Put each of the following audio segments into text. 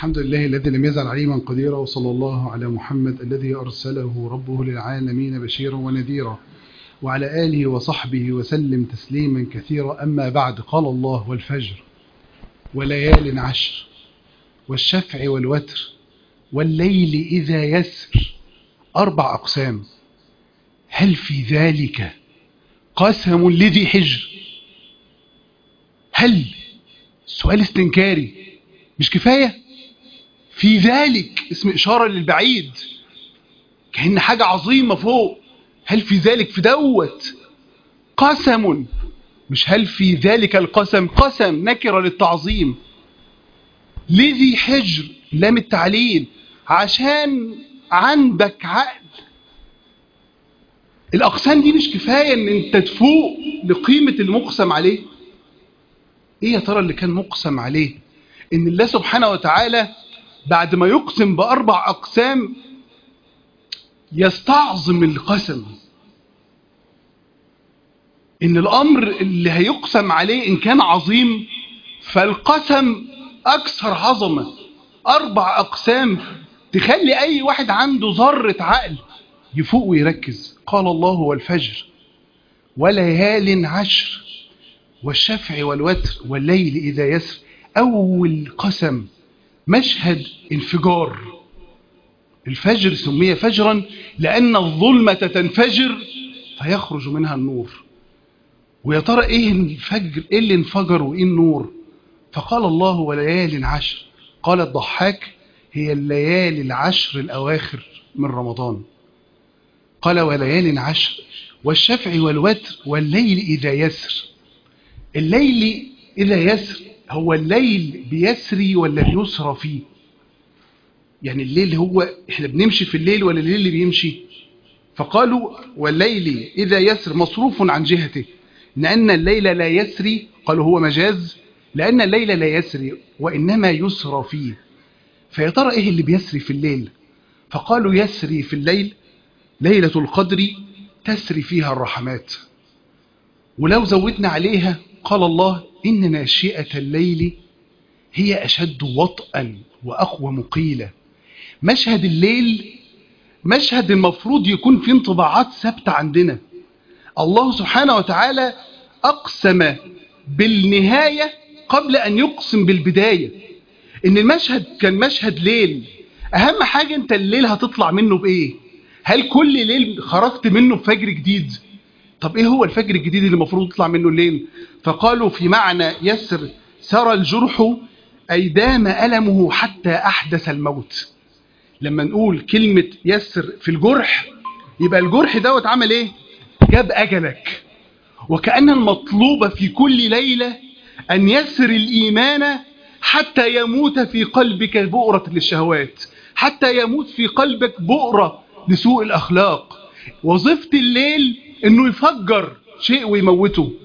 الحمد لله الذي لم يزل عليما قديرا وصلى الله على محمد الذي أرسله ربه للعالمين بشيرا ونذيرا وعلى آله وصحبه وسلم تسليما كثيرا أما بعد قال الله والفجر وليال عشر والشفع والوتر والليل إذا يسر أربع أقسام هل في ذلك قسم لذي حجر هل سؤال استنكاري مش كفاية في ذلك اسم إشارة للبعيد كأن حاجة عظيمة فوق هل في ذلك في دوت قسم مش هل في ذلك القسم قسم نكرة للتعظيم لذي حجر لام التعليل عشان عندك عقل الأقسام دي مش كفاية ان انت تفوق لقيمة المقسم عليه ايه يا ترى اللي كان مقسم عليه ان الله سبحانه وتعالى بعد ما يقسم بأربع أقسام يستعظم القسم ان الأمر اللي هيقسم عليه إن كان عظيم فالقسم أكثر عظمة أربع أقسام تخلي أي واحد عنده ذرة عقل يفوق ويركز قال الله والفجر وليال عشر والشفع والوتر والليل إذا يسر أول قسم مشهد انفجار الفجر سمي فجرا لأن الظلمة تنفجر فيخرج منها النور ويا ترى إيه الفجر إيه اللي انفجر وإيه النور فقال الله وليال عشر قال الضحاك هي الليالي العشر الأواخر من رمضان قال وليال عشر والشفع والوتر والليل إذا يسر الليل إذا يسر هو الليل بيسري ولا بيسرى فيه يعني الليل هو احنا بنمشي في الليل ولا الليل اللي بيمشي فقالوا والليل إذا يسر مصروف عن جهته لأن الليل لا يسري قالوا هو مجاز لأن الليل لا يسري وإنما يسرى فيه فيا ترى إيه اللي بيسري في الليل فقالوا يسري في الليل ليلة القدر تسري فيها الرحمات ولو زودنا عليها قال الله إن ناشئة الليل هي أشد وطئا وأقوى مقيلة مشهد الليل مشهد المفروض يكون فيه انطباعات ثابتة عندنا الله سبحانه وتعالى أقسم بالنهاية قبل أن يقسم بالبداية إن المشهد كان مشهد ليل أهم حاجة أنت الليل هتطلع منه بإيه هل كل ليل خرجت منه بفجر جديد طب إيه هو الفجر الجديد اللي المفروض يطلع منه الليل فقالوا في معنى يسر سرى الجرح أي دام ألمه حتى أحدث الموت لما نقول كلمة يسر في الجرح يبقى الجرح دوت عمل إيه جاب أجلك وكأن المطلوب في كل ليلة أن يسر الإيمان حتى يموت في قلبك بؤرة للشهوات حتى يموت في قلبك بؤرة لسوء الأخلاق وظيفة الليل أنه يفجر شيء ويموته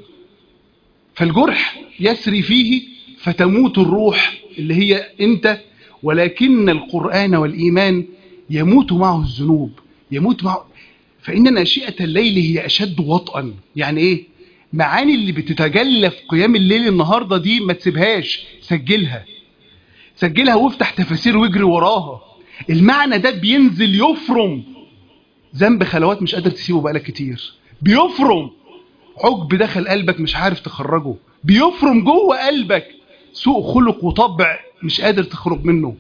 فالجرح يسري فيه فتموت الروح اللي هي أنت ولكن القرآن والإيمان يموت معه الذنوب يموت معه فإن ناشئة الليل هي أشد وطئا يعني إيه معاني اللي بتتجلى في قيام الليل النهاردة دي ما تسيبهاش سجلها سجلها وافتح تفاسير واجري وراها المعنى ده بينزل يفرم ذنب خلوات مش قادر تسيبه بقالك كتير بيفرم عجب دخل قلبك مش عارف تخرجه بيفرم جوه قلبك سوء خلق وطبع مش قادر تخرج منه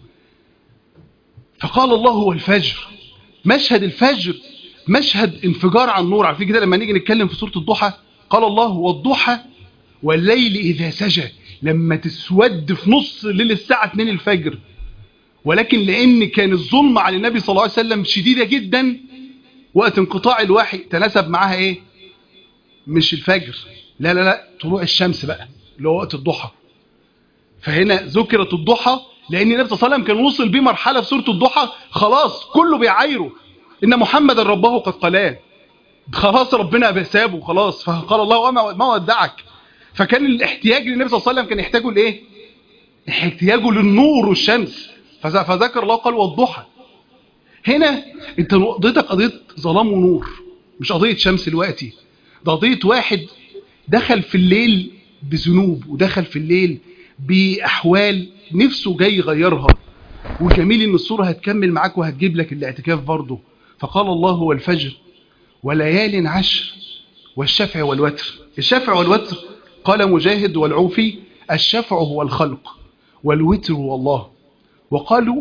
فقال الله هو الفجر مشهد الفجر مشهد انفجار عن نور عارفين كده لما نيجي نتكلم في سورة الضحى قال الله والضحى والليل إذا سجى لما تسود في نص ليل الساعة 2 الفجر ولكن لأن كان الظلم على النبي صلى الله عليه وسلم شديدة جدا وقت انقطاع الوحي تناسب معاها ايه مش الفجر لا لا لا طلوع الشمس بقى اللي هو وقت الضحى فهنا ذكرت الضحى لأن النبي صلى الله عليه وسلم كان وصل بيه مرحلة في سورة الضحى خلاص كله بيعايره إن محمد ربه قد قلاه خلاص ربنا بسابه خلاص فقال الله وما ما ودعك فكان الاحتياج للنبي صلى الله عليه وسلم كان يحتاجه لايه احتياجه للنور والشمس فذكر الله قال والضحى هنا انت قضيتك قضيه ظلام ونور مش قضيه شمس دلوقتي ده قضيه واحد دخل في الليل بذنوب ودخل في الليل باحوال نفسه جاي يغيرها وجميل ان الصورة هتكمل معاك وهتجيب لك الاعتكاف برضه فقال الله هو الفجر وليال عشر والشفع والوتر الشفع والوتر قال مجاهد والعوفي الشفع هو الخلق والوتر هو الله وقالوا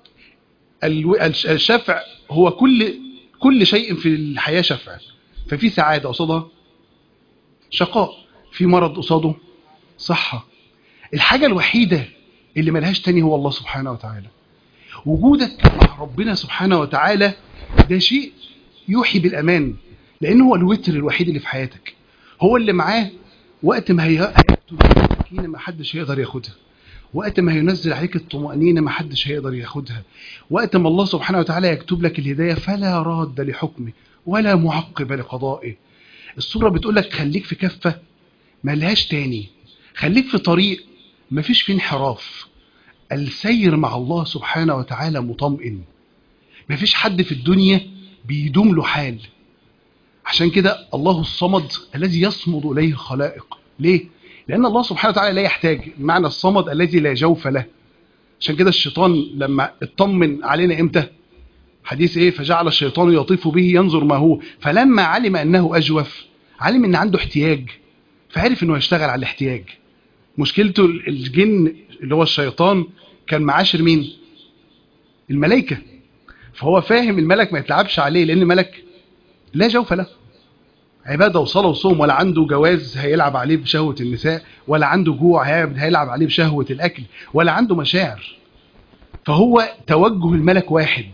الشفع هو كل كل شيء في الحياة شفع ففي سعادة قصادها شقاء في مرض قصاده صحة الحاجة الوحيدة اللي ملهاش تاني هو الله سبحانه وتعالى وجودك مع ربنا سبحانه وتعالى ده شيء يوحي بالأمان لأنه هو الوتر الوحيد اللي في حياتك هو اللي معاه وقت ما هيكتب السكينة ما حدش هيقدر ياخدها وقت ما هينزل عليك الطمأنينة ما حدش هيقدر ياخدها وقت ما الله سبحانه وتعالى يكتب لك الهداية فلا راد لحكمه ولا معقب لقضائه الصورة بتقول لك خليك في كفة ملهاش تاني خليك في طريق مفيش فيه انحراف السير مع الله سبحانه وتعالى مطمئن مفيش حد في الدنيا بيدوم له حال عشان كده الله الصمد الذي يصمد إليه الخلائق ليه؟ لأن الله سبحانه وتعالى لا يحتاج معنى الصمد الذي لا جوف له عشان كده الشيطان لما اطمن علينا امتى حديث ايه فجعل الشيطان يطيف به ينظر ما هو فلما علم أنه أجوف علم أن عنده احتياج فعرف أنه يشتغل على الاحتياج مشكلته الجن اللي هو الشيطان كان معاشر مين الملائكة فهو فاهم الملك ما يتلعبش عليه لأن الملك لا جوف له عبادة وصلاة وصوم ولا عنده جواز هيلعب عليه بشهوة النساء ولا عنده جوع هيلعب عليه بشهوة الأكل ولا عنده مشاعر فهو توجه الملك واحد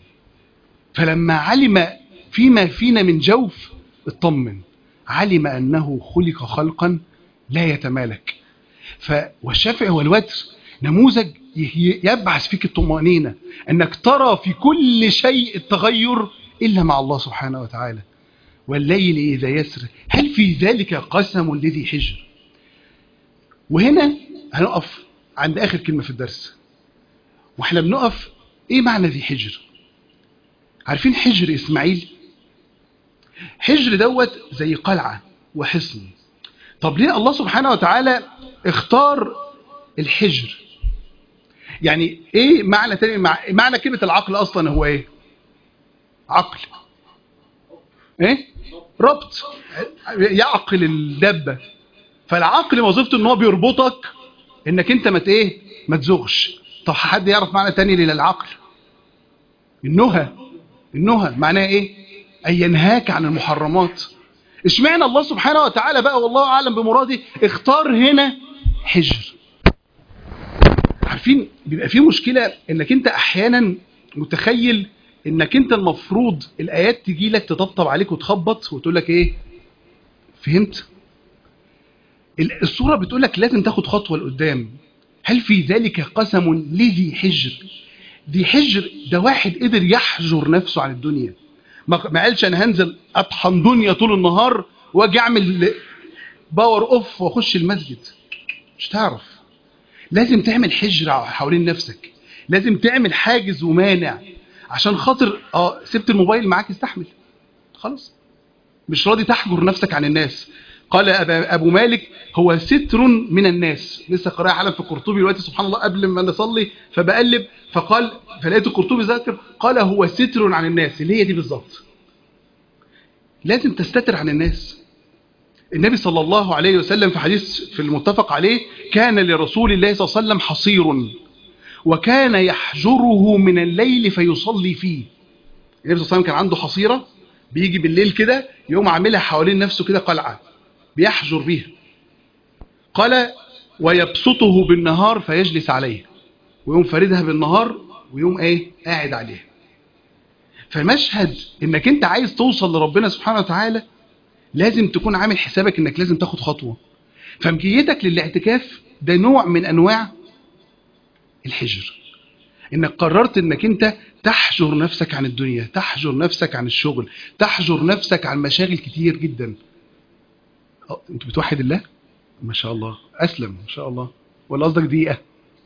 فلما علم فيما فينا من جوف اطمن علم أنه خلق خلقا لا يتمالك والشافع والوتر نموذج يبعث فيك الطمأنينة أنك ترى في كل شيء التغير إلا مع الله سبحانه وتعالى والليل إذا يسر هل في ذلك قسم لذي حجر وهنا هنقف عند آخر كلمة في الدرس واحنا بنقف ايه معنى ذي حجر عارفين حجر إسماعيل حجر دوت زي قلعة وحصن طب ليه الله سبحانه وتعالى اختار الحجر يعني ايه معنى تاني معنى كلمة العقل اصلا هو ايه عقل ايه ربط يعقل الدبة فالعقل وظيفته ان هو بيربطك انك انت ما ايه ما تزغش طب حد يعرف معنى تاني للعقل النهى النهى معناه ايه ان ينهاك عن المحرمات اشمعنى الله سبحانه وتعالى بقى والله اعلم بمراده اختار هنا حجر عارفين بيبقى في مشكلة انك انت احيانا متخيل انك انت المفروض الايات تجي لك تطبطب عليك وتخبط وتقول لك ايه فهمت الصورة بتقول لك لازم تاخد خطوة لقدام هل في ذلك قسم لذي حجر ذي حجر ده واحد قدر يحجر نفسه عن الدنيا ما قالش انا هنزل اطحن دنيا طول النهار واجي اعمل باور اوف واخش المسجد مش تعرف لازم تعمل حجر حوالين نفسك لازم تعمل حاجز ومانع عشان خاطر اه سبت الموبايل معاك استحمل خلاص مش راضي تحجر نفسك عن الناس قال ابو مالك هو ستر من الناس لسه قراءه حالا في القرطبي دلوقتي سبحان الله قبل ما نصلي فبقلب فقال فلقيت القرطبي ذاكر قال هو ستر عن الناس اللي هي دي بالظبط لازم تستتر عن الناس النبي صلى الله عليه وسلم في حديث في المتفق عليه كان لرسول الله صلى الله عليه وسلم حصير وكان يحجره من الليل فيصلي فيه النبي صلى الله عليه وسلم كان عنده حصيرة بيجي بالليل كده يقوم عاملها حوالين نفسه كده قلعة بيحجر بيها قال ويبسطه بالنهار فيجلس عليه ويقوم فاردها بالنهار ويقوم ايه قاعد عليها فمشهد انك انت عايز توصل لربنا سبحانه وتعالى لازم تكون عامل حسابك انك لازم تاخد خطوة فمجيتك للاعتكاف ده نوع من انواع الحجر انك قررت انك انت تحجر نفسك عن الدنيا تحجر نفسك عن الشغل تحجر نفسك عن مشاغل كتير جدا انت بتوحد الله ما شاء الله اسلم ما شاء الله ولا قصدك دقيقه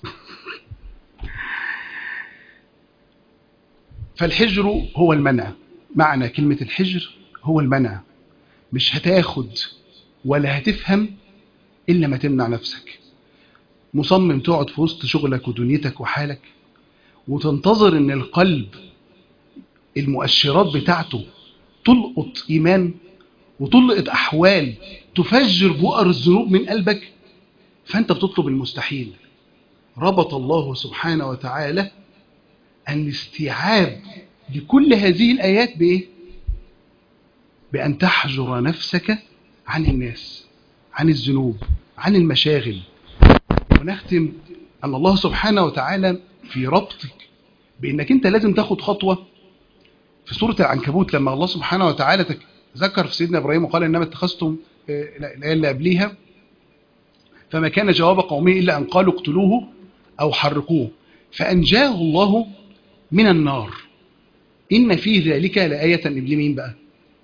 فالحجر هو المنع معنى كلمة الحجر هو المنع مش هتاخد ولا هتفهم إلا ما تمنع نفسك مصمم تقعد في وسط شغلك ودنيتك وحالك وتنتظر ان القلب المؤشرات بتاعته تلقط ايمان وتلقط احوال تفجر بؤر الذنوب من قلبك فانت بتطلب المستحيل ربط الله سبحانه وتعالى الاستيعاب لكل هذه الايات بايه بان تحجر نفسك عن الناس عن الذنوب عن المشاغل ونختم ان الله سبحانه وتعالى في ربطك بانك انت لازم تاخد خطوه في سوره العنكبوت لما الله سبحانه وتعالى تك- ذكر في سيدنا ابراهيم وقال انما اتخذتم آه، الايه اللي قبليها فما كان جواب قومه الا ان قالوا اقتلوه او حرقوه فانجاه الله من النار ان في ذلك لايه لمين بقى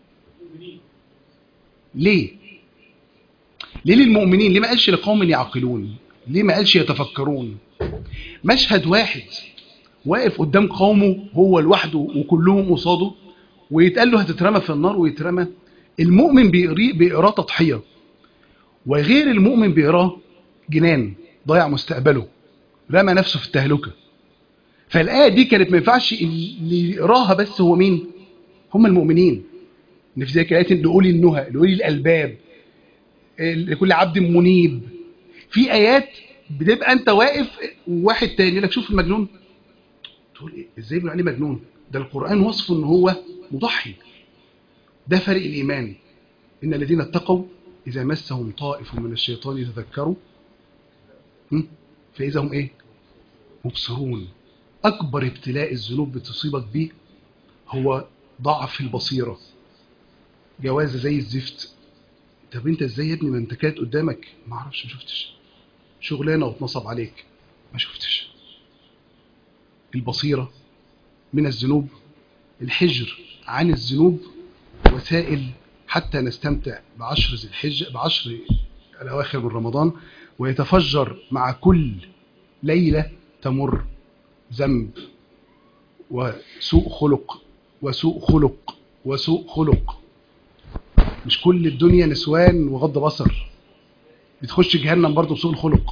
ليه ليه للمؤمنين ليه ما قالش لقوم يعقلون ليه ما قالش يتفكرون مشهد واحد واقف قدام قومه هو لوحده وكلهم قصاده ويتقال له هتترمى في النار ويترمى المؤمن بيقري- بيقراه تضحيه وغير المؤمن بيقراه جنان ضيع مستقبله رمى نفسه في التهلكه فالايه دي كانت ما ينفعش اللي يقراها بس هو مين هم المؤمنين ان في ذلك الايات لاولي النهى لاولي الالباب لكل عبد منيب في ايات بتبقى انت واقف وواحد تاني يقول لك شوف المجنون تقول ايه ازاي بيقول عليه مجنون ده القران وصفه ان هو مضحي ده فرق الايمان ان الذين اتقوا اذا مسهم طائف من الشيطان يتذكروا هم؟ فاذا هم ايه مبصرون اكبر ابتلاء الذنوب بتصيبك بيه هو ضعف البصيره جوازه زي الزفت طب انت ازاي يا ابني ما انت كانت قدامك ما اعرفش ما شفتش شغلانه واتنصب عليك ما شفتش البصيره من الذنوب الحجر عن الذنوب وسائل حتى نستمتع بعشر ذي الحجه بعشر الاواخر من رمضان ويتفجر مع كل ليله تمر ذنب وسوء خلق وسوء خلق وسوء خلق مش كل الدنيا نسوان وغض بصر بتخش جهنم برضه بسوء الخلق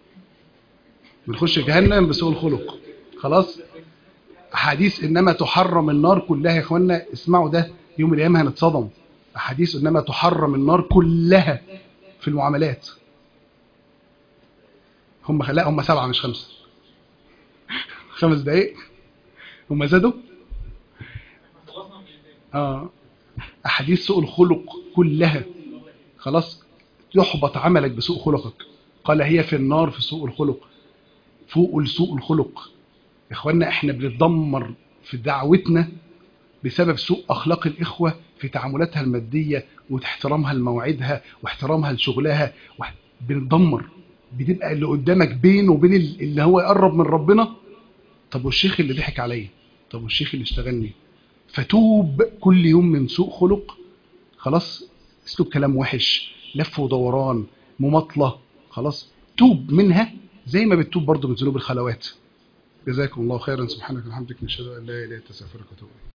بنخش جهنم بسوء الخلق خلاص احاديث انما تحرم النار كلها يا اخوانا اسمعوا ده يوم القيامه هنتصدم احاديث انما تحرم النار كلها في المعاملات هم لا هم سبعه مش خمسه خمس دقايق هم زادوا اه احاديث سوء الخلق كلها خلاص يحبط عملك بسوء خلقك قال هي في النار في سوء الخلق فوق لسوء الخلق يا اخوانا احنا بنتدمر في دعوتنا بسبب سوء اخلاق الاخوه في تعاملاتها الماديه واحترامها لمواعيدها واحترامها لشغلها وح- بنتدمر بتبقى اللي قدامك بينه وبين ال- اللي هو يقرب من ربنا طب والشيخ اللي ضحك عليا طب والشيخ اللي اشتغلني فتوب كل يوم من سوء خلق خلاص اسلوب كلام وحش لف ودوران مماطله خلاص توب منها زي ما بتتوب برضه من ذنوب الخلوات جزاكم الله خيرا سبحانك وبحمدك نشهد ان لا اله الا انت استغفرك واتوب اليك